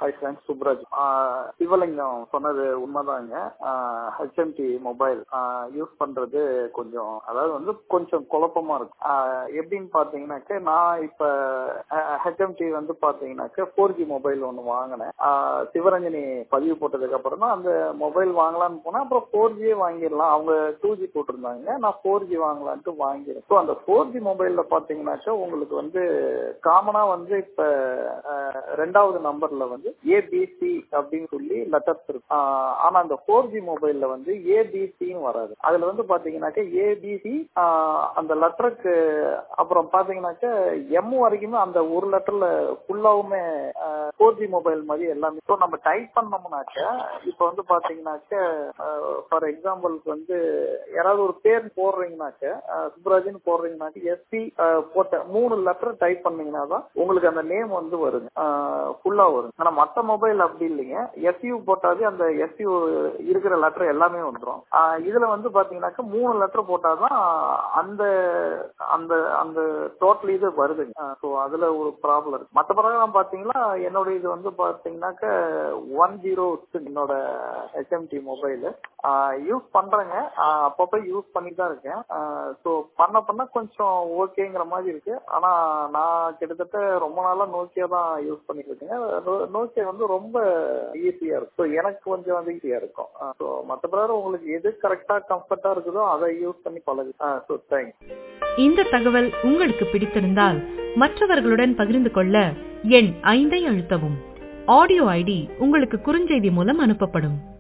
hi friends Subraj ஆஹ் சிவலிங்கம் சொன்னது உண்மைதாங்க ஹெச்எம்டி மொபைல் யூஸ் பண்றது கொஞ்சம் அதாவது வந்து கொஞ்சம் குழப்பமா இருக்கும் ஆஹ் எப்படின்னு பாத்தீங்கன்னாக்க நான் இப்ப ஹெச்எம்டி வந்து பாத்தீங்கன்னாக்க ஃபோர் ஜி மொபைல் ஒன்று வாங்கினேன் ஆஹ் சிவரஞ்சனி பதிவு போட்டதுக்கு அப்புறம் தான் அந்த மொபைல் வாங்கலாம்னு போனா அப்புறம் ஃபோர் ஜியே வாங்கிடலாம் அவங்க டூ ஜி போட்டிருந்தாங்க நான் ஃபோர் ஜி வாங்கலான்ட்டு வாங்கிடுறேன் ஸோ அந்த ஃபோர் ஜி மொபைல்ல பாத்தீங்கன்னாக்க உங்களுக்கு வந்து காமனா வந்து இப்ப அஹ், ரெண்டாவது நம்பர்ல வந்து ஏபிசி அப்படின்னு சொல்லி லெட்டர்ஸ் இருக்கு ஆஹ், ஆனா அந்த ஃபோர் ஜி மொபைல்ல வந்து ஏபிசின்னு வராது அதுல வந்து பாத்தீங்கன்னாக்க ஏபிசி அந்த லெட்டருக்கு அப்புறம் பாத்தீங்கன்னாக்க எம் வரைக்குமே அந்த ஒரு லெட்டர்ல ஃபுல்லாவுமே ஃபோர் ஜி மொபைல் மாதிரி எல்லாமே ஸோ நம்ம டைப் பண்ணோம்னாக்க இப்போ வந்து பாத்தீங்கன்னாக்க ஃபார் எக்ஸாம்பிளுக்கு வந்து யாராவது ஒரு பேர் போடுறீங்கனாக்க அஹ், சுப்ராஜ்னு போடுறீங்கனாக்க எஸ்பி போட்ட மூணு லெட்டர் டைப் பண்ணீங்கன்னா தான் உங்களுக்கு அந்த நேம் வந்து வருங்க ஃபுல்லா வரும் ஆனா மத்த மொபைல் அப்படி இல்லைங்க எஸ்யூ போட்டாவே அந்த எஸ்யூ இருக்கிற லெட்டர் எல்லாமே வந்துடும் இதுல வந்து பாத்தீங்கன்னாக்க மூணு லெட்டர் போட்டாதான் அந்த அந்த அந்த டோட்டல் இது வருதுங்க ஸோ அதுல ஒரு ப்ராப்ளம் இருக்கு மற்ற பிறகு பாத்தீங்கன்னா என்னோட இது வந்து பாத்தீங்கன்னாக்க ஒன் ஜீரோ என்னோட ஹெச்எம்டி மொபைல் யூஸ் பண்றேங்க ஆஹ் அப்பப்ப யூஸ் பண்ணி தான் இருக்கேன் ஸோ பண்ண பண்ண கொஞ்சம் ஓகேங்கிற மாதிரி இருக்கு ஆனா நான் கிட்டத்தட்ட ரொம்ப நாளா நோக்கியா தான் யூஸ் பண்ணிட்டு இருக்கேங்க நோ- நோக்கியா வந்து ரொம்ப ஈஸியா இருக்கும் ஸோ எனக்கு கொஞ்சம் வந்து ஈஸியா இருக்கும் ஸோ மற்ற பிறகு உங்களுக்கு எது கரெக்டா கம்ஃபர்ட்டா இருக்குதோ அதை யூஸ் பண்ணி பழகு ஸோ தேங்க்ஸ் இந்த தகவல் உங்களுக்கு பிடித்திருந்தால் மற்றவர்களுடன் பகிர்ந்து கொள்ள எண் ஐந்தை அழுத்தவும் ஆடியோ ஐடி உங்களுக்கு குறுஞ்செய்தி மூலம் அனுப்பப்படும்